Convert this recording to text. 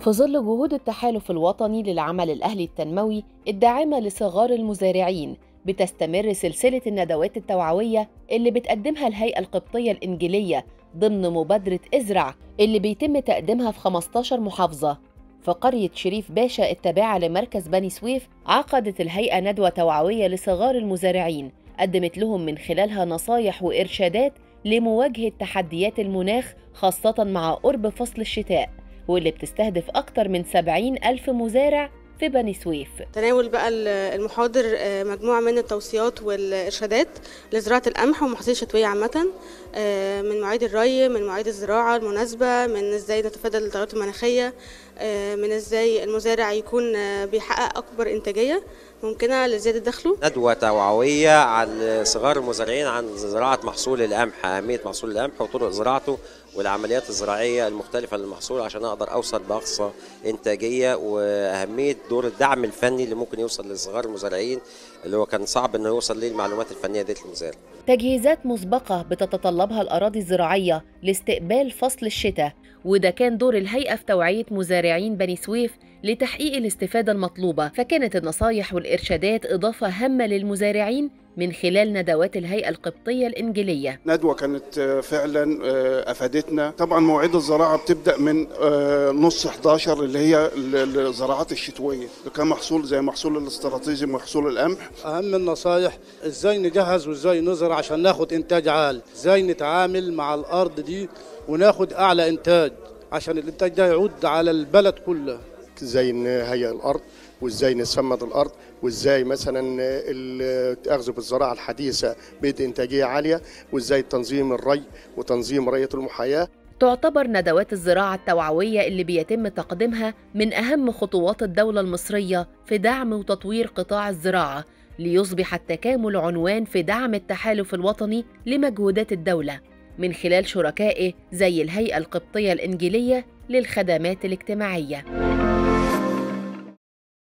في ظل جهود التحالف الوطني للعمل الأهلي التنموي الداعمة لصغار المزارعين بتستمر سلسلة الندوات التوعوية اللي بتقدمها الهيئة القبطية الإنجيلية ضمن مبادرة ازرع اللي بيتم تقديمها في 15 محافظة في قرية شريف باشا التابعة لمركز بني سويف عقدت الهيئة ندوة توعوية لصغار المزارعين قدمت لهم من خلالها نصايح وإرشادات لمواجهة تحديات المناخ خاصة مع قرب فصل الشتاء واللي بتستهدف أكتر من 70 ألف مزارع في بني سويف تناول بقى المحاضر مجموعة من التوصيات والإرشادات لزراعة القمح والمحاصيل الشتوية عامة من مواعيد الري من مواعيد الزراعة المناسبة من ازاي نتفادى التغيرات المناخية من ازاي المزارع يكون بيحقق أكبر إنتاجية ممكنة لزيادة دخله ندوة توعوية عن صغار المزارعين عن زراعة محصول القمح أهمية محصول القمح وطرق زراعته والعمليات الزراعية المختلفة للمحصول عشان أقدر أوصل بأقصى إنتاجية وأهمية دور الدعم الفني اللي ممكن يوصل لصغار المزارعين اللي هو كان صعب إنه يوصل ليه المعلومات الفنية ديت للمزارع. تجهيزات مسبقة بتتطلبها الأراضي الزراعية لاستقبال فصل الشتاء وده كان دور الهيئة في توعية مزارعين بني سويف لتحقيق الاستفادة المطلوبة فكانت النصايح والإرشادات إضافة هامة للمزارعين من خلال ندوات الهيئة القبطية الإنجيلية ندوة كانت فعلا أفادتنا طبعا مواعيد الزراعة بتبدأ من نص 11 اللي هي الزراعات الشتوية كمحصول زي محصول الاستراتيجي محصول القمح أهم النصايح إزاي نجهز وإزاي نزرع عشان ناخد إنتاج عالي إزاي نتعامل مع الأرض دي وناخد أعلى إنتاج عشان الإنتاج ده يعود على البلد كله ازاي نهيئ الارض وازاي نسمد الارض وازاي مثلا الاخذ بالزراعه الحديثه بيد انتاجيه عاليه وازاي تنظيم الري وتنظيم ريه المحاياه تعتبر ندوات الزراعة التوعوية اللي بيتم تقديمها من أهم خطوات الدولة المصرية في دعم وتطوير قطاع الزراعة ليصبح التكامل عنوان في دعم التحالف الوطني لمجهودات الدولة من خلال شركائه زي الهيئة القبطية الإنجيلية للخدمات الاجتماعية